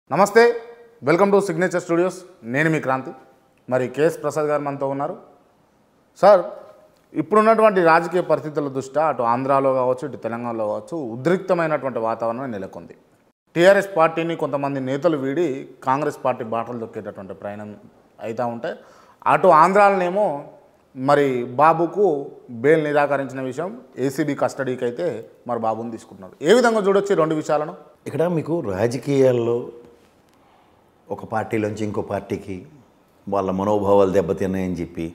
నమస్తే welcome to signature studios నేను మీ క్రాంతి మరి కేఎస్ ప్రసాద్ గారు మనతో ఉన్నారు సార్ ఇప్పుడున్నటువంటి రాజకీయ పరిస్థితుల దృష్ట్యా అటు ఆంధ్రాలో కావచ్చు ఇటు తెలంగాణలో కావచ్చు ఉద్రిక్తమైనటువంటి వాతావరణం నెలకొంది టీఆర్ఎస్ పార్టీని కొంతమంది నేతలు వీడి కాంగ్రెస్ పార్టీ బాటలు దొక్కేటటువంటి ప్రయాణం అవుతూ ఉంటే అటు ఆంధ్రాలనేమో మరి బాబుకు బెయిల్ నిరాకరించిన విషయం ఏసీబీ కస్టడీకి అయితే మరి బాబుని తీసుకుంటున్నారు ఏ విధంగా చూడొచ్చు ఈ రెండు విషయాలను ఇక్కడ మీకు రాజకీయాల్లో ఒక పార్టీలోంచి ఇంకో పార్టీకి వాళ్ళ మనోభావాలు దెబ్బతిన్నాయని చెప్పి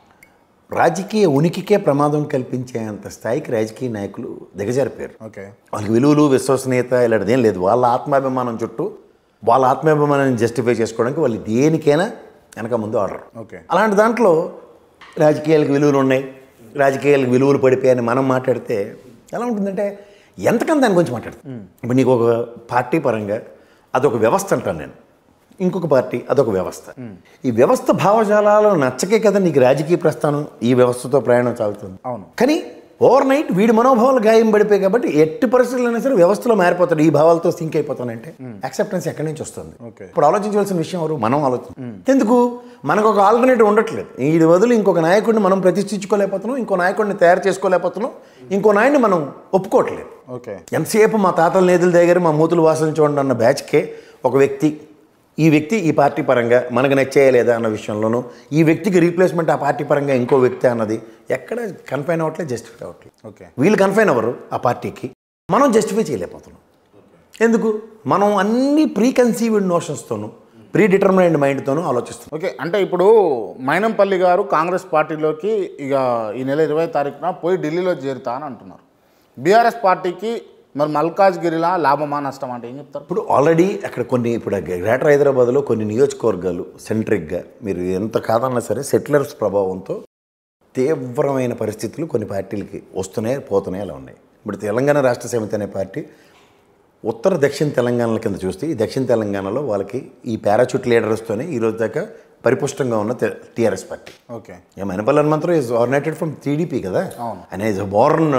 రాజకీయ ఉనికికే ప్రమాదం కల్పించేంత స్థాయికి రాజకీయ నాయకులు దిగజారిపోయారు ఓకే వాళ్ళకి విలువలు విశ్వసనీయత ఇలాంటిది ఏం లేదు వాళ్ళ ఆత్మాభిమానం చుట్టూ వాళ్ళ ఆత్మాభిమానాన్ని జస్టిఫై చేసుకోవడానికి వాళ్ళు దేనికైనా వెనక ముందు ఆర్డర్ ఓకే అలాంటి దాంట్లో రాజకీయాలకు విలువలు ఉన్నాయి రాజకీయాలకు విలువలు పడిపోయాయని మనం మాట్లాడితే ఎలా ఉంటుందంటే ఎంతకన్నా దాని గురించి మాట్లాడతాం ఇప్పుడు నీకు ఒక పార్టీ పరంగా అదొక వ్యవస్థ అంటాను నేను ఇంకొక పార్టీ అదొక వ్యవస్థ ఈ వ్యవస్థ భావజాలాలు నచ్చకే కదా నీకు రాజకీయ ప్రస్థానం ఈ వ్యవస్థతో ప్రయాణం సాగుతుంది అవును. కానీ ఓవర్ నైట్ వీడి మనోభావాలు గాయం పడిపోయాయి కాబట్టి ఎట్టి పరిస్థితుల్లో అయినా సరే వ్యవస్థలో మారిపోతాడు ఈ భావాలతో సింక్ అయిపోతానంటే యాక్సెప్టెన్స్ ఎక్కడి నుంచి వస్తుంది ఓకే. ఇప్పుడు ఆలోచించవలసిన విషయం ఎవరు మనం ఆలోచన ఎందుకు మనకు ఒక ఆల్టర్నేటివ్ ఉండట్లేదు ఈ బదులు ఇంకొక నాయకుడిని మనం ప్రతిష్ఠించుకోలేకపోతున్నాం ఇంకో నాయకుడిని తయారు చేసుకోలేకపోతున్నాం ఇంకో నాయన్ని మనం ఒప్పుకోవట్లేదు ఓకే ఎంతసేపు మా తాతల నేతల దగ్గర మా మూతులు వాసన చూడండి అన్న బ్యాచ్కే ఒక వ్యక్తి ఈ వ్యక్తి ఈ పార్టీ పరంగా మనకు నచ్చేయ లేదా అన్న విషయంలోనూ ఈ వ్యక్తికి రీప్లేస్మెంట్ ఆ పార్టీ పరంగా ఇంకో వ్యక్తి అన్నది ఎక్కడ కన్ఫైన్ అవ్వట్లేదు జస్టిఫై అవ్వట్లేదు ఓకే వీళ్ళు కన్ఫైన్ అవ్వరు ఆ పార్టీకి మనం జస్టిఫై చేయలేకపోతున్నాం ఎందుకు మనం అన్ని ప్రీ కన్సీవ్డ్ నోషన్స్తోనూ ప్రీ డిటర్మినైడ్ మైండ్తోనూ ఆలోచిస్తున్నాం ఓకే అంటే ఇప్పుడు మైనంపల్లి గారు కాంగ్రెస్ పార్టీలోకి ఇక ఈ నెల ఇరవై తారీఖున పోయి ఢిల్లీలో చేరుతా అని అంటున్నారు బీఆర్ఎస్ పార్టీకి మరి మల్కాజ్గిరిలా లాభమా నష్టమా అంటే ఏం చెప్తారు ఇప్పుడు ఆల్రెడీ అక్కడ కొన్ని ఇప్పుడు గ్రేటర్ హైదరాబాద్లో కొన్ని నియోజకవర్గాలు సెంట్రిక్గా మీరు ఎంత కాదన్నా సరే సెటిలర్స్ ప్రభావంతో తీవ్రమైన పరిస్థితులు కొన్ని పార్టీలకి వస్తున్నాయి పోతున్నాయి అలా ఉన్నాయి ఇప్పుడు తెలంగాణ రాష్ట్ర సమితి అనే పార్టీ ఉత్తర దక్షిణ తెలంగాణల కింద చూస్తే ఈ దక్షిణ తెలంగాణలో వాళ్ళకి ఈ పారాచూట్ లీడర్స్తోనే ఈ రోజు దాకా పరిపుష్టంగా ఉన్న TRS party okay Yeah, Manipal Mantra is originated from TDP కదా అవును. ఆయన ఈజ్ బోర్న్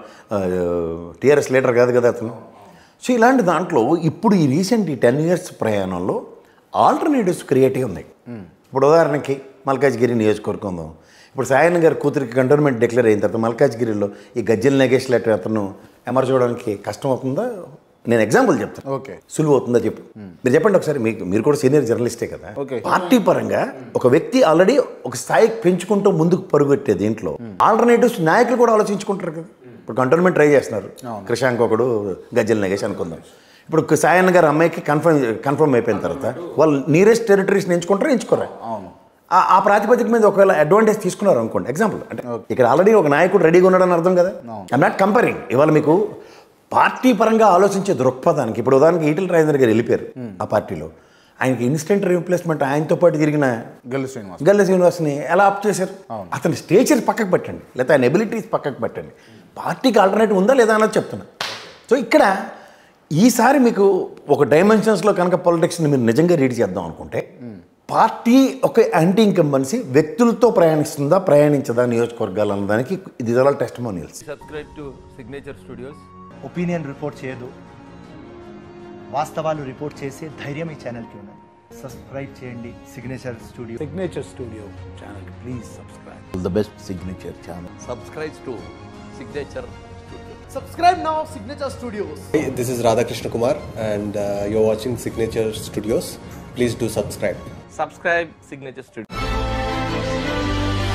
టీఆర్ఎస్ లీడర్ కాదు కదా అతను సో ఇలాంటి దాంట్లో ఇప్పుడు ఈ రీసెంట్ ఈ టెన్ ఇయర్స్ ప్రయాణంలో ఆల్టర్నేటివ్స్ క్రియేటివ్ ఉన్నాయి ఇప్పుడు ఉదాహరణకి మల్కాజ్గిరి నియోజకవర్గం ఉందాం ఇప్పుడు సాయన్ గారి కూతురికి కంటోన్మెంట్ డిక్లేర్ అయిన తర్వాత మల్కాజ్గిరిలో ఈ గజ్జల నగేష్ లెటర్ అతను ఎమర్చడానికి కష్టం అవుతుందా నేను ఎగ్జాంపుల్ చెప్తాను ఓకే సులువు అవుతుందా చెప్పు మీరు చెప్పండి ఒకసారి మీకు మీరు కూడా సీనియర్ జర్నలిస్టే కదా Okay. పార్టీ పరంగా ఒక వ్యక్తి ఆల్రెడీ ఒక స్థాయికి పెంచుకుంటూ ముందుకు పరుగుపెట్టే దీంట్లో ఆల్టర్నేటివ్స్ నాయకులు కూడా ఆలోచించుకుంటారు కదా ఇప్పుడు కంటోన్మెంట్ ట్రై చేస్తున్నారు క్రిషాంక్ ఒకడు గజ్జల నగేష్ అనుకుందాం ఇప్పుడు సాయన్న గారు అమ్మాయికి కన్ఫర్మ్ కన్ఫర్మ్ అయిపోయిన తర్వాత వాళ్ళు నియరెస్ట్ టెరిటరీస్ని ఎంచుకుంటారా ఎంచుకోరా అవును ఆ- ఆ ప్రాతిపదిక మీద ఒకవేళ అడ్వాంటేజ్ తీసుకున్నారు అనుకోండి ఎగ్జాంపుల్ అంటే ఇక్కడ ఆల్రెడీ ఒక నాయకుడు రెడీగా ఉన్నాడని అర్థం కదా ఐమ్ నాట్ కంపేరింగ్ ఇవాళ మీకు పార్టీ పరంగా ఆలోచించే దృక్పథానికి ఇప్పుడు ఉదాహరణకి ఈటల రాజేంద్ర గారు వెళ్ళిపోయారు ఆ పార్టీలో ఆయనకి ఇన్స్టెంట్ రీప్లేస్మెంట్ ఆయనతో పాటు తిరిగిన గెలు శ్రీనివాస్ గల్ల శ్రీనివాస్ని ఎలా అప్ చేశారు అతని స్టేచర్ పక్కకు పెట్టండి లేదా ఆయన ఎబిలిటీస్ పక్కకు పెట్టండి పార్టీకి ఆల్టర్నేటివ్ ఉందా లేదా అన్నది చెప్తున్నా సో ఇక్కడ ఈసారి మీకు ఒక డైమెన్షన్స్లో కనుక పాలిటిక్స్ని మీరు నిజంగా రీడ్ చేద్దాం అనుకుంటే పార్టీ ఒక యాంటీ ఇన్కంబెన్సీ వ్యక్తులతో ప్రయాణిస్తుందా ప్రయాణించదా నియోజకవర్గాలు అన్నదానికి ఇది ఇదాల testimonials subscribe to Signature Studios. Opinion report చేయదు వాస్తవాలు రిపోర్ట్ చేసే ధైర్యం ఈ ఛానల్కి ఉన్నది సబ్స్క్రైబ్ చేయండి signature studio Signature Studio channel. Please subscribe. The best signature channel Subscribe to Signature Studios. Subscribe now, Signature Studios. Hey, this is Radhakrishna Kumar, and uh, you're watching Signature Studios. Please do subscribe. Subscribe Signature Studios.